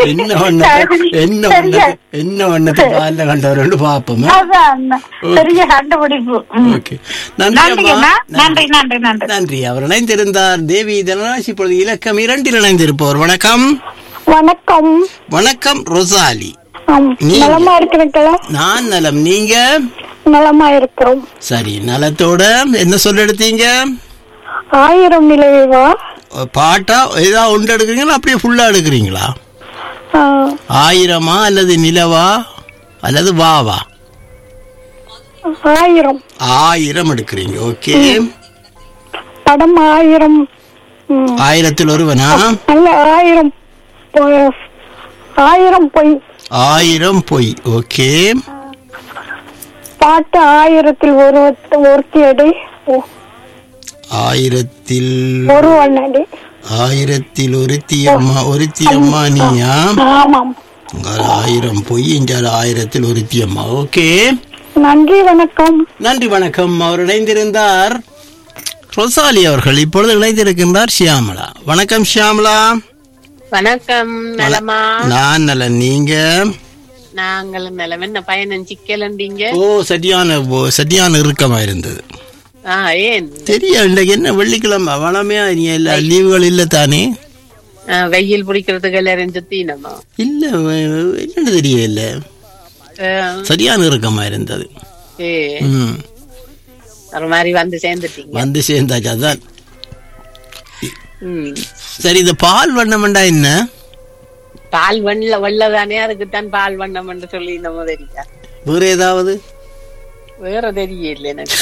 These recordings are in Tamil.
என்ன வண்ணத்து என்ன வண்ணத்து என்ன வண்ணத்து பால்ல கண்டவரோடு பாப்போம் அதான் பெரிய கண்டுபிடிப்பு ம். ஓகே நன்றி நன்றி அம்மா அண்ணா. நன்றி நன்றி நன்றி நன்றி அவர் இணைந்திருந்தார் தேவி தனராஜ் இப்பொழுது இலக்கம் இரண்டில் இணைந்திருப்பவர் வணக்கம் வணக்கம் வணக்கம் ரொசாலி ஆம், நீ- நலமா இருக்கிறீங்களா நான் நலம் நீங்க நலமா இருக்கிறோம் சரி நலத்தோட என்ன சொல்ல எடுத்தீங்க ஆயிரம் நிலவேவா பாட்டா ஏதாவது ஒன்று எடுக்கிறீங்களா அப்படியே ஃபுல்லா எடுக்கிறீங்களா ஆ, ஆயிரமா அல்லது நிலவா அல்லது வாவா ஆயிரம் ஆயிரம் எடுக்கிறீங்க ஓகே படம் ஆயிரம் ம், ஆயிரத்தில் ஒருவனா அல்ல ஆயிரம் பொ- ஆயிரம் பொய் ஆயிரம் பொய் ஓகே பாட்டு ஆயிரத்தில் ஒரு ஒருத்தி அடி ஒ- ஆயிரத்தில் ஒரு அடி ஆயிரத்தில் ஒருத்தி அம்மா ஒருத்தி அம்மா நீயா ஆமாம் உங்கள் ஆயிரம் பொய் என்றால் ஆயிரத்தில் ஒருத்தி அம்மா ஓகே நன்றி வணக்கம் நன்றி வணக்கம் அவர் இணைந்திருந்தார் ரொசாலி அவர்கள் இப்பொழுது இணைந்திருக்கின்றார் ஷியாமலா வணக்கம் ஷியாமலா வணக்கம் நலமா நான் நலன் நீங்க நாங்களும் நலம் என்ன பயணம் சிக்கலண்டீங்க ஓ சரியான ஓ, சரியான இறுக்கமா இருந்தது ஆ ஏன் தெரியும் இன்றைக்கு என்ன வெள்ளிக்கிழமை வளமையா நீ எல்லா லீவுகள் இல்ல தானே ஆ, வெயில் பிடிக்கிறதுக்கு எல்லாரும் சுத்தினமா இல்ல வ- என்னன்னு தெரியல சரியான இறுக்கமா இருந்தது ஏ ம் ஒரு மாதிரி வந்து சேர்ந்துட்டீங்க வந்து சேர்ந்தாச்சு அதான் ம் சரி இந்த பால் வண்ணம்டா என்ன பால் வெள்ள வெள்ளதானே அதுக்குத்தான் பால் வண்ணம் என்று சொல்லி நம்ம தெரியா வேற ஏதாவது வேற தெரியல எனக்கு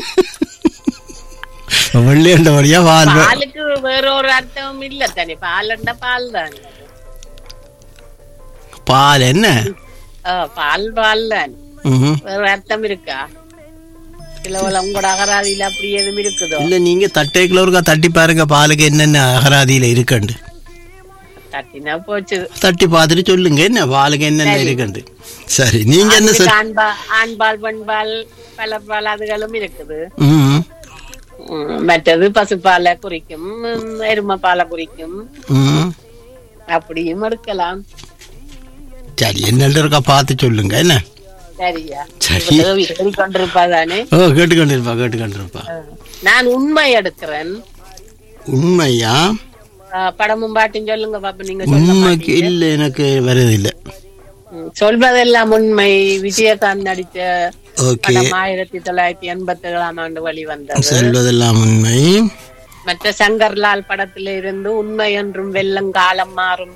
வெள்ளையண்டபடியா பால் வ- பாலுக்கு வேற ஒரு அர்த்தம் இல்ல தானே பால் பால் தானே பால் என்ன ஆ, பால் பால் தான் ம்ஹும். வேற அர்த்தம் இருக்கா சில உங்களோட அகராதியில அப்படி எதுவும் இருக்குதோ இல்ல நீங்க தட்டைக்குள்ள ஒருக்கா தட்டி பாருங்க பாலுக்கு என்னென்ன அகராதியில இருக்குண்டு தட்டினா போச்சு தட்டி பார்த்துட்டு சொல்லுங்க என்ன பாலுக்கு என்னென்ன இருக்குண்டு சரி நீங்க என்ன அதுக்கு சொல் ஆண்பா ஆண்பால் பெண்பால் பலப்பால் அதுகளும் இருக்குது ம், உம், மற்றது பசுப்பாலை குறிக்கும் உம், எருமை பாலை குறிக்கும் ம். அப்படியும் எடுக்கலாம் சரி என்னென்ன இருக்கா பார்த்து சொல்லுங்க என்ன சரியா சரி. தேவி கொண்டிருப்பா தானே ஓ கேட்டுக்கொண்டிருப்பா கேட்டுக்கொண்டிருப்பா நான் உண்மை எடுக்கிறேன் உண்மையா ஆ, படமும் பாட்டும் சொல்லுங்க பாப்பா நீங்க சொல்ல உண்மைக்கு மாட்டீங்க. இல்ல எனக்கு வருதில்லை உம், சொல்வதெல்லாம் உண்மை விஜயகாந்த் நடிச்ச ஓகே படம் ஆயிரத்தி தொள்ளாயிரத்தி எண்பத்தி ஏழாம் ஆண்டு வெளிவந்தது சொல்வதெல்லாம் உண்மை மற்ற சங்கர்லால் படத்தில இருந்து உண்மை என்றும் வெள்ளம் காலம் மாறும்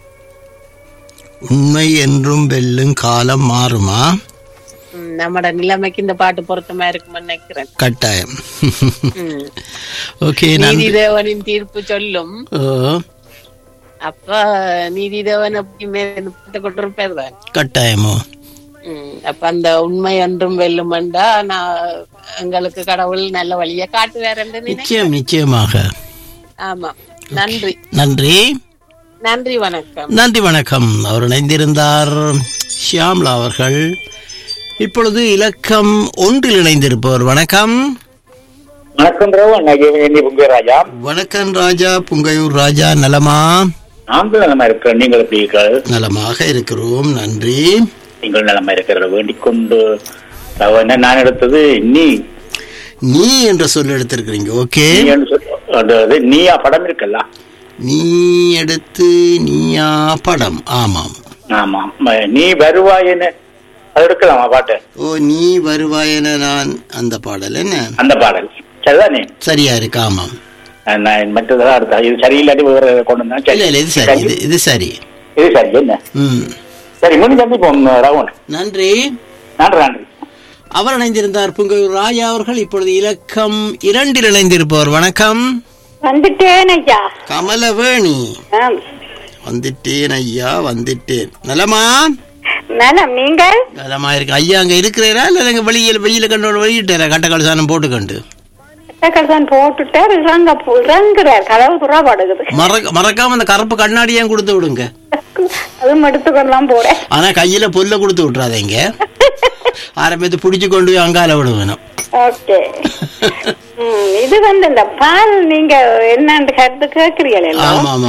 உண்மை என்றும் வெல்லும் காலம் மாறுமா உம், நம்மட நிலைமைக்கு இந்த பாட்டு பொருத்தமா இருக்கும்னு நினைக்கிறேன் கட்டாயம் உம். ஓகே நன்றி நீதிதேவனின் தீர்ப்பு சொல்லும் ஓ அப்ப நீதிதேவன் எப்பயுமே பாட்டு கொண்டிருப்பார் தான் கட்டாயமோ உம், அப்ப அந்த உண்மை என்றும் வெல்லுமெண்டா நான் எங்களுக்கு கடவுள் நல்ல வழியை காட்டுவார் என்று நினை நிச்சயம் நிச்சயமாக ஆமா நன்றி நன்றி நன்றி வணக்கம் நன்றி வணக்கம் அவர் இணைந்திருந்தார் ஷியாம்லா அவர்கள் இப்பொழுது இலக்கம் ஒன்றில் இணைந்திருப்பவர் வணக்கம் வணக்கம் ராவ் நான் புங்க ராஜா வணக்கம் ராஜா புங்கையூர் ராஜா நலமா நாங்கள் நலமா இருக்கிறோம் நீங்கள் எப்படி இருக்கிறீர்கள் நலமாக இருக்கிறோம் நன்றி நீங்கள் நலமா இருக்கிறத வேண்டிக் கொண்டு ராவ், என்ன நான் எடுத்தது நீ நீ என்ற சொல் எடுத்திருக்கிறீங்க ஓகே நீ என்று சொல்- அதாவது நீயா படம் இருக்கல்ல நீ எடுத்து நீயா படம் ஆமாம் ஆமாம் ம- நீ வருவாயின்னு அது எடுக்கலாமா பாட்டு ஓ நீ வருவாயென நான் அந்த பாடல் என்ன அந்த பாடல் சரிதானே சரியா இருக்கு ஆமாம் அஹ் நான் மற்றதெல்லாம் அடுத்த இது சரியில்லாட்டி வேற கொண்டு வந்தா இல்ல சரி இல்ல இது சரி இது இது சரி இது சரி என்ன ம் சரி மீண்டும் சந்திப்போம் ராவன் நன்றி நன்றி நன்றி அவர் இணைந்திருந்தார் புங்கையூர் ராஜா அவர்கள் இப்பொழுது இலக்கம் இரண்டில் இணைந்திருப்பவர் வணக்கம் வந்துட்டேன் ஐயா கமலவேணி ஆம். வந்துட்டேன் ஐயா வந்துட்டேன் நலமா நலம் நீங்கள் நலமா இருக்கு ஐயா அங்க இருக்கிறீரா இல்ல நீங்க வெளியில வெயில கண்டு வெளியிட்டாரா கட்ட கலசானம் போட்டுக்கண்டு தான் போட்டுட்டார் இறங்க போ- இறங்குறார் கதவு துறாப்படுகுது மறக்க மறக்காம அந்த கருப்பு கண்ணாடியும் கொடுத்து விடுங்க அதுவும் எடுத்துக்கொள்ளலாம் போறேன் ஆனா கையில புல்ல கொடுத்து விட்டுறாதீங்க ஆரம்பித்து பிடிச்சு கொண்டு போய் அங்கால விட வேணும் ஓகே இது வந்து இந்த பால் நீங்க என்னன்னு கருத்து கேக்குறீங்களா ஆமா ஆமா